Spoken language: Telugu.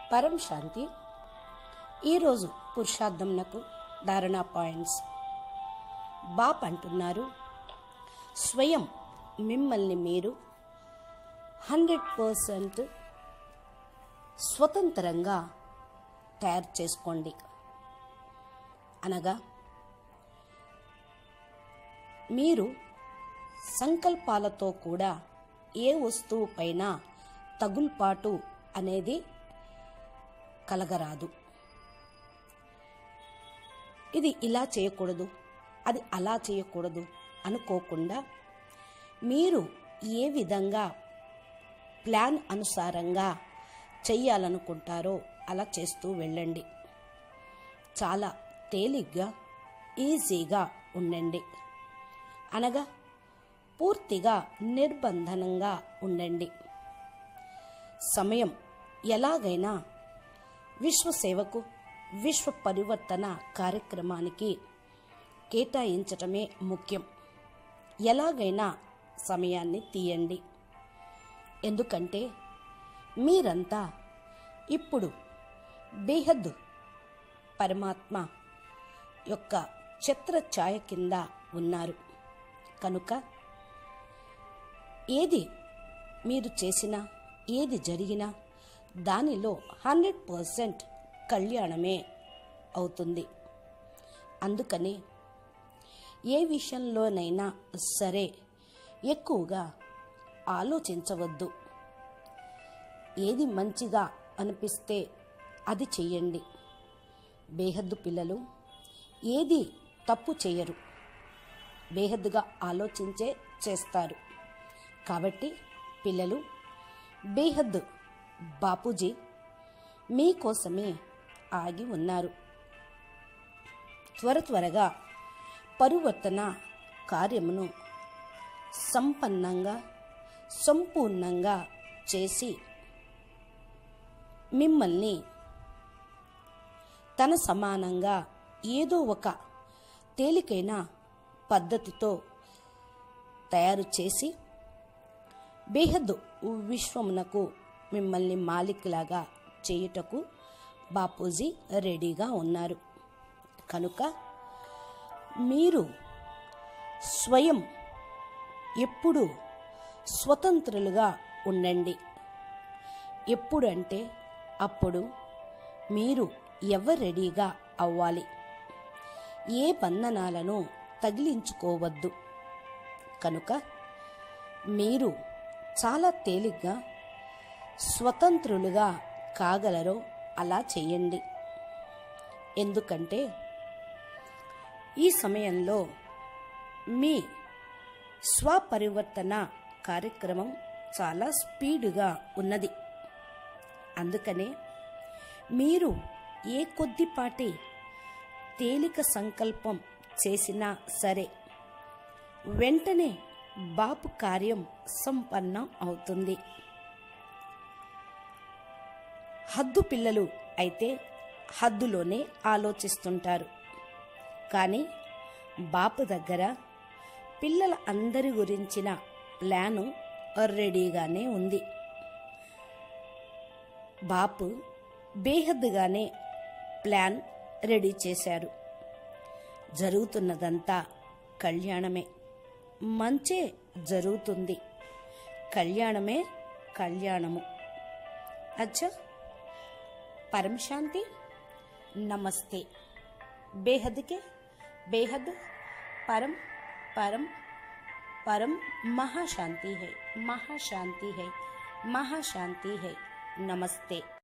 పరం శాంతి ఈరోజు పురుషార్థంనకు ధారణా పాయింట్స్ బాప్ అంటున్నారు స్వయం మిమ్మల్ని మీరు హండ్రెడ్ పర్సెంట్ స్వతంత్రంగా తయారు చేసుకోండి అనగా మీరు సంకల్పాలతో కూడా ఏ వస్తువు పైన తగుల్పాటు అనేది కలగరాదు ఇది ఇలా చేయకూడదు అది అలా చేయకూడదు అనుకోకుండా మీరు ఏ విధంగా ప్లాన్ అనుసారంగా చెయ్యాలనుకుంటారో అలా చేస్తూ వెళ్ళండి చాలా తేలిగ్గా ఈజీగా ఉండండి అనగా పూర్తిగా నిర్బంధనంగా ఉండండి సమయం ఎలాగైనా విశ్వసేవకు విశ్వ పరివర్తన కార్యక్రమానికి కేటాయించటమే ముఖ్యం ఎలాగైనా సమయాన్ని తీయండి ఎందుకంటే మీరంతా ఇప్పుడు బేహద్ పరమాత్మ యొక్క ఛత్ర ఛాయ కింద ఉన్నారు కనుక ఏది మీరు చేసినా ఏది జరిగినా దానిలో హండ్రెడ్ పర్సెంట్ కళ్యాణమే అవుతుంది అందుకని ఏ విషయంలోనైనా సరే ఎక్కువగా ఆలోచించవద్దు ఏది మంచిగా అనిపిస్తే అది చెయ్యండి బేహద్దు పిల్లలు ఏది తప్పు చేయరు బేహద్దుగా ఆలోచించే చేస్తారు కాబట్టి పిల్లలు బేహద్ బాపూజీ మీకోసమే ఆగి ఉన్నారు త్వర త్వరగా పరివర్తన కార్యమును సంపన్నంగా సంపూర్ణంగా చేసి మిమ్మల్ని తన సమానంగా ఏదో ఒక తేలికైన పద్ధతితో తయారు చేసి బేహద్ విశ్వమునకు మిమ్మల్ని మాలిక్లాగా చేయుటకు బాపూజీ రెడీగా ఉన్నారు కనుక మీరు స్వయం ఎప్పుడు స్వతంత్రులుగా ఉండండి ఎప్పుడు అంటే అప్పుడు మీరు ఎవరు రెడీగా అవ్వాలి ఏ బంధనాలను తగిలించుకోవద్దు కనుక మీరు చాలా తేలిగ్గా స్వతంత్రులుగా కాగలరో అలా చేయండి ఎందుకంటే ఈ సమయంలో మీ స్వపరివర్తన కార్యక్రమం చాలా స్పీడుగా ఉన్నది అందుకనే మీరు ఏ కొద్దిపాటి తేలిక సంకల్పం చేసినా సరే వెంటనే బాపు కార్యం సంపన్నం అవుతుంది హద్దు పిల్లలు అయితే హద్దులోనే ఆలోచిస్తుంటారు కానీ బాపు దగ్గర పిల్లల అందరి గురించిన ప్లాను రెడీగానే ఉంది బాపు బేహద్దుగానే ప్లాన్ రెడీ చేశారు జరుగుతున్నదంతా కళ్యాణమే మంచే జరుగుతుంది కళ్యాణమే కళ్యాణము అచ్చా పరమ శాంతి నమస్తే बेहद के बेहद परम परम परम महाशांति है महाशांति है महाशांति है नमस्ते